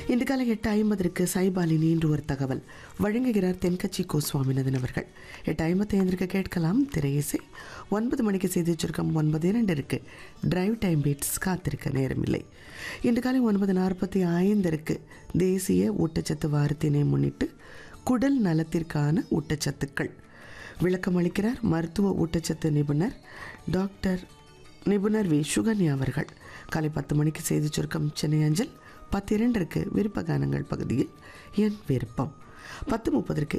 இன்று காலை எட்டு ஐம்பதற்கு சைபாலினி என்று ஒரு தகவல் வழங்குகிறார் தென்கட்சி கோ சுவாமிநாதன் அவர்கள் எட்டு ஐம்பத்தி ஐந்திற்கு கேட்கலாம் திரையிசை ஒன்பது மணிக்கு செய்தி சுருக்கம் ஒன்பது இரண்டிற்கு டிரைவ் டைம் பீட்ஸ் காத்திருக்க நேரமில்லை இன்று காலை ஒன்பது நாற்பத்தி ஐந்திற்கு தேசிய ஊட்டச்சத்து வாரத்தினை முன்னிட்டு குடல் நலத்திற்கான ஊட்டச்சத்துக்கள் விளக்கம் அளிக்கிறார் மருத்துவ ஊட்டச்சத்து நிபுணர் டாக்டர் நிபுணர் வி சுகன்யா அவர்கள் காலை பத்து மணிக்கு செய்தி சுருக்கம் சென்னை அஞ்சல் பத்து இரண்டிற்கு விருப்ப கானங்கள் பகுதியில் என் விருப்பம் பத்து முப்பதற்கு